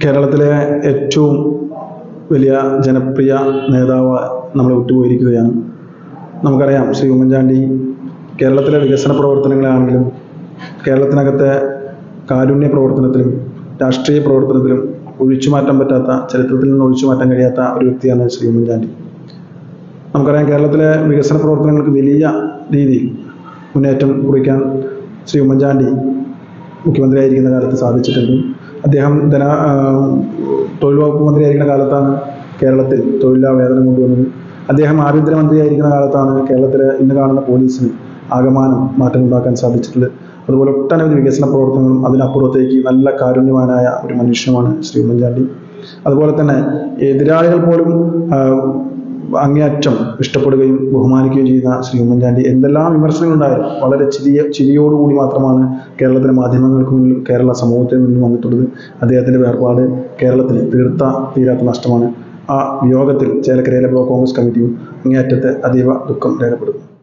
കേരളത്തിലെ ഏറ്റവും വലിയ ജനപ്രിയ നേതാവ് നമ്മളെ വിട്ടുപോയിരിക്കുകയാണ് നമുക്കറിയാം ശ്രീ ഉമ്മൻചാണ്ടി കേരളത്തിലെ വികസന പ്രവർത്തനങ്ങളാണെങ്കിലും കേരളത്തിനകത്തെ കാരുണ്യ പ്രവർത്തനത്തിലും രാഷ്ട്രീയ പ്രവർത്തനത്തിലും ഒഴിച്ചു മാറ്റാൻ പറ്റാത്ത ചരിത്രത്തിൽ നിന്ന് ഒഴിച്ചു മാറ്റാൻ കഴിയാത്ത ഒരു വ്യക്തിയാണ് ശ്രീ ഉമ്മൻചാണ്ടി നമുക്കറിയാം കേരളത്തിലെ വികസന പ്രവർത്തനങ്ങൾക്ക് വലിയ രീതിയിൽ മുന്നേറ്റം കുറിക്കാൻ ശ്രീ ഉമ്മൻചാണ്ടി മുഖ്യമന്ത്രിയായിരിക്കുന്ന കാലത്ത് സാധിച്ചിട്ടുണ്ട് അദ്ദേഹം ധന ആ, തൊഴിൽ വകുപ്പ് മന്ത്രിയായിരിക്കുന്ന കാലത്താണ് കേരളത്തിൽ തൊഴിലാ വേതനം കൊണ്ടുവന്നത് അദ്ദേഹം ആഭ്യന്തരമന്ത്രിയായിരിക്കുന്ന കാലത്താണ് കേരളത്തിലെ ഇന്ന് കാണുന്ന പോലീസിന് ആകമാനം മാറ്റമുണ്ടാക്കാൻ സാധിച്ചിട്ടുള്ളത് അതുപോലെ ഒട്ടനവധി വികസന പ്രവർത്തനങ്ങളും അതിനപ്പുറത്തേക്ക് നല്ല കാരുണ്യവാനായ ഒരു മനുഷ്യനുമാണ് ശ്രീ ഉമ്മൻചാണ്ടി അതുപോലെ തന്നെ എതിരാളികൾ പോലും ആ, അങ്ങേയറ്റം ഇഷ്ടപ്പെടുകയും ബഹുമാനിക്കുകയും ചെയ്യുന്ന ശ്രീ ഉമ്മൻചാണ്ടി എന്തെല്ലാം വിമർശനങ്ങളുണ്ടായാലും വളരെ ചിരിയ ചിരിയോടുകൂടി മാത്രമാണ് കേരളത്തിലെ മാധ്യമങ്ങൾക്ക് മുന്നിലും കേരള സമൂഹത്തിന് മുന്നിലും വന്നിട്ടുള്ളത് അദ്ദേഹത്തിൻ്റെ വേർപാട് കേരളത്തിന് തീർത്ത തീരാത്ത നഷ്ടമാണ് ആ വിയോഗത്തിൽ ചേലക്കരയിലെ ബ്ലോക്ക് കോൺഗ്രസ് കമ്മിറ്റിയും അങ്ങേയറ്റത്തെ അതീവ ദുഃഖം രേഖപ്പെടുത്തുന്നു